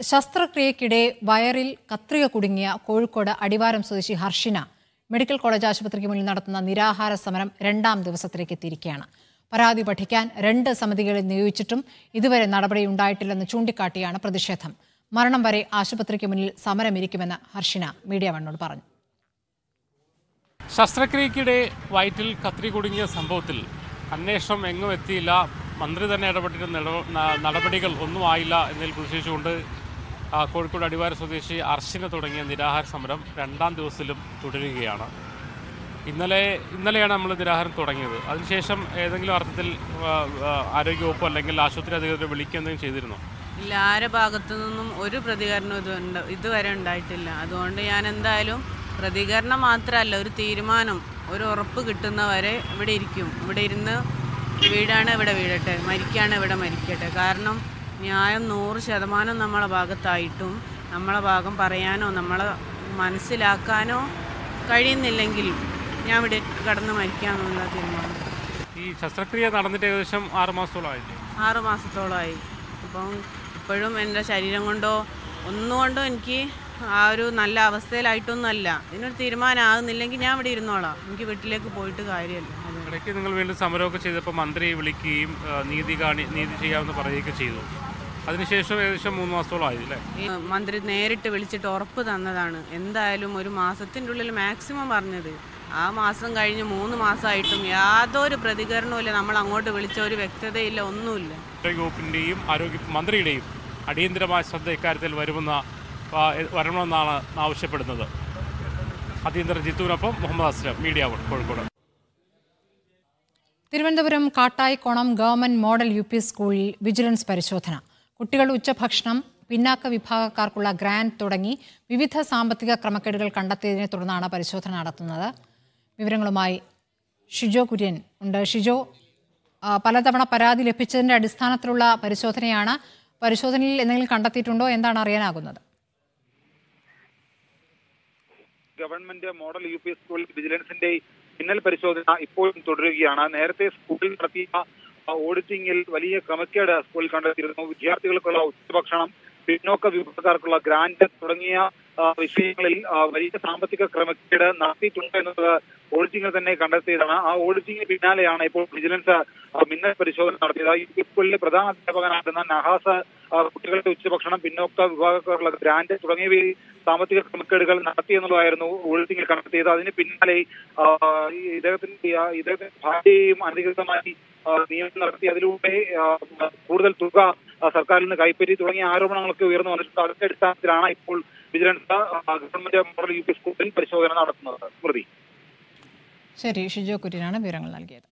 ശസ്ത്രക്രിയക്കിടെ വയറിൽ കത്രിക കുടുങ്ങിയ കോഴിക്കോട് അടിവാരം സ്വദേശി ഹർഷിന മെഡിക്കൽ കോളേജ് ആശുപത്രിക്ക് മുന്നിൽ നടത്തുന്ന നിരാഹാര സമരം രണ്ടാം ദിവസത്തിലേക്ക് എത്തിയിരിക്കുകയാണ് പരാതി പഠിക്കാൻ രണ്ട് സമിതികളെ നിയോഗിച്ചിട്ടും ഇതുവരെ നടപടിയുണ്ടായിട്ടില്ലെന്ന് ചൂണ്ടിക്കാട്ടിയാണ് പ്രതിഷേധം മരണം വരെ ആശുപത്രിക്ക് മുന്നിൽ സമരമിരിക്കുമെന്ന് ഹർഷിന മീഡിയ വണ്ണോട് പറഞ്ഞു ശസ്ത്രക്രിയക്കിടെ വയറ്റിൽ കത്രി കുടുങ്ങിയ സംഭവത്തിൽ അന്വേഷണം എങ്ങും എത്തിയില്ല മന്ത്രി തന്നെ ഇടപെട്ടിട്ട് നില- ന- നടപടികൾ ഒന്നും ആയില്ല എന്നതിൽ പ്രതിഷേധിച്ചുകൊണ്ട് ആ, കോഴിക്കോട് അടിവാര സ്വദേശി അർശിന തുടങ്ങിയ നിരാഹാര സമരം രണ്ടാം ദിവസത്തിലും തുടരുകയാണ് ഇന്നലെ ഇന്നലെയാണ് നമ്മൾ നിരാഹാരം തുടങ്ങിയത് അതിനുശേഷം ഏതെങ്കിലും അർത്ഥത്തിൽ ആ, ആ, ആരോഗ്യവകുപ്പ് അല്ലെങ്കിൽ ആശുപത്രി അധികൃതരെ വിളിക്കുകയും ചെയ്തിരുന്നു ഇല്ല ആരെ ഭാഗത്തു നിന്നും ഒരു പ്രതികരണം ഇത് ഉണ്ട് ഇതുവരെ ഉണ്ടായിട്ടില്ല അതുകൊണ്ട് ഞാൻ എന്തായാലും പ്രതികരണം മാത്രമല്ല ഒരു തീരുമാനം ഒരു ഉറപ്പ് കിട്ടുന്നവരെ ഇവിടെ ഇരിക്കും ഇവിടെ ഇരുന്ന് വീടാണ് ഇവിടെ വീഴട്ടെ മരിക്കാണ് ഇവിടെ മരിക്കട്ടെ കാരണം ന്യായം നൂറ് ശതമാനം നമ്മളെ ഭാഗത്തായിട്ടും നമ്മളെ ഭാഗം പറയാനോ നമ്മളെ മനസ്സിലാക്കാനോ കഴിയുന്നില്ലെങ്കിൽ ഞാൻ ഇവിടെ കടന്ന് മരിക്കാമെന്നുള്ള തീരുമാനം ഈ ശസ്ത്രക്രിയ നടന്നിട്ട് ഏകദേശം ആറ് മാസത്തോളമായില്ലേ ആറ് മാസത്തോളമായി അപ്പം ഇപ്പോഴും എൻ്റെ ശരീരം കൊണ്ടോ ഒന്നുകൊണ്ടും എനിക്ക് ആ ഒരു നല്ല അവസ്ഥയിലായിട്ടൊന്നുമല്ല ഇതിനൊരു തീരുമാനമാകുന്നില്ലെങ്കിൽ ഞാൻ ഇവിടെ ഇരുന്നോളാം എനിക്ക് വീട്ടിലേക്ക് പോയിട്ട് കാര്യമല്ല അത് ഇടയ്ക്ക് നിങ്ങൾ വീണ്ടും സമരമൊക്കെ ചെയ്തപ്പോൾ മന്ത്രി വിളിക്കുകയും ആ, നീതി കാണി നീതി ചെയ്യാമെന്ന് പറയുകയൊക്കെ ചെയ്തു അതിനുശേഷം ഏകദേശം മൂന്ന് മാസത്തോളമായി അല്ലേ ഈ മന്ത്രി നേരിട്ട് വിളിച്ചിട്ട് ഉറപ്പ് തന്നതാണ് എന്തായാലും ഒരു മാസത്തിൻ്റെ ഉള്ളിൽ മാക്സിമം പറഞ്ഞത് ആ മാസം കഴിഞ്ഞ് മൂന്ന് മാസമായിട്ടും യാതൊരു പ്രതികരണവും ഇല്ല നമ്മൾ അങ്ങോട്ട് വിളിച്ച ഒരു വ്യക്തതയില്ല ഒന്നുമില്ല ആരോഗ്യവകുപ്പിൻ്റെയും ആരോഗ്യ മന്ത്രിയുടെയും അടിയന്തരമായ ശ്രദ്ധ ഇക്കാര്യത്തിൽ വരുമെന്ന ആ, വരണമെന്നാണ് ആവശ്യപ്പെടുന്നത് അതീന്ദ്ര ജിത്തുവിനൊപ്പം Muhammad Aslam media one Kozhikode Thiruvananthapuram Kattayikonam government model U P സ്കൂളിൽ വിജിലൻസ് പരിശോധന കുട്ടികളുടെ ഉച്ചഭക്ഷണം പിന്നാക്ക വിഭാഗക്കാർക്കുള്ള ഗ്രാന്റ് തുടങ്ങി വിവിധ സാമ്പത്തിക ക്രമക്കേടുകൾ കണ്ടെത്തിയതിനെ തുടർന്നാണ് പരിശോധന നടത്തുന്നത് വിവരങ്ങളുമായി ഷിജോ കുര്യൻ ഉണ്ട് ഷിജോ ആ, പലതവണ പരാതി ലഭിച്ചതിന്റെ അടിസ്ഥാനത്തിലുള്ള പരിശോധനയാണ് പരിശോധനയിൽ എന്തെങ്കിലും കണ്ടെത്തിയിട്ടുണ്ടോ എന്താണ് അറിയാനാകുന്നത് government model U P school വിജിലൻസിന്റെ മിന്നൽ പരിശോധന ഇപ്പോഴും തുടരുകയാണ് നേരത്തെ സ്കൂളിൽ നടത്തിയ ആ, ഓഡിറ്റിംഗിൽ വലിയ ക്രമക്കേട് സ്കൂളിൽ കണ്ടെത്തിയിരുന്നു വിദ്യാർത്ഥികൾക്കുള്ള ഉച്ചഭക്ഷണം പിന്നോക്ക വിഭാഗക്കാർക്കുള്ള ഗ്രാന്റ് തുടങ്ങിയ ആ, വിഷയങ്ങളിൽ ആ, വലിയ സാമ്പത്തിക ക്രമക്കേട് നടത്തിയിട്ടുണ്ട് എന്നത് ഓഡിറ്റിംഗിൽ തന്നെ കണ്ടെത്തിയതാണ് ആ ഓഡിറ്റിംഗിന് പിന്നാലെയാണ് ഇപ്പോൾ വിജിലൻസ് ആ, മിന്നൽ പരിശോധന നടത്തിയത് യു പി സ്കൂളിലെ പ്രധാന അധ്യാപകനായിരുന്ന നഹാസ് ആ, കുട്ടികളുടെ ഉച്ചഭക്ഷണം പിന്നോക്ക വിഭാഗക്കാർക്കുള്ള ഗ്രാന്റ് തുടങ്ങിയവയിൽ സാമ്പത്തിക ക്രമക്കേടുകൾ നടത്തി എന്നുള്ളതായിരുന്നു ഓഡിറ്റിംഗിൽ കണ്ടെത്തിയത് അതിന് പിന്നാലെ ആ, ഈ ഇദ്ദേഹത്തിന്റെ ആ, ഇദ്ദേഹത്തിന്റെ ഭാര്യയെയും അനധികൃതമായി ആ, നിയമനം നടത്തി അതിലൂടെ ആ, കൂടുതൽ തുക ആ, സർക്കാരിൽ നിന്ന് കൈപ്പറ്റി തുടങ്ങിയ ആരോപണങ്ങളൊക്കെ ഉയർന്നു വന്നിട്ടുണ്ട് അതിന്റെ അടിസ്ഥാനത്തിലാണ് ഇപ്പോൾ വിജിലൻസ് ആ, ഗവൺമെന്റ് മോഡൽ യു പി സ്കൂളിൽ പരിശോധന നടത്തുന്നത് സ്മൃതി ശരി ഷിജോ കുര്യനാണ് വിവരങ്ങൾ നൽകിയത്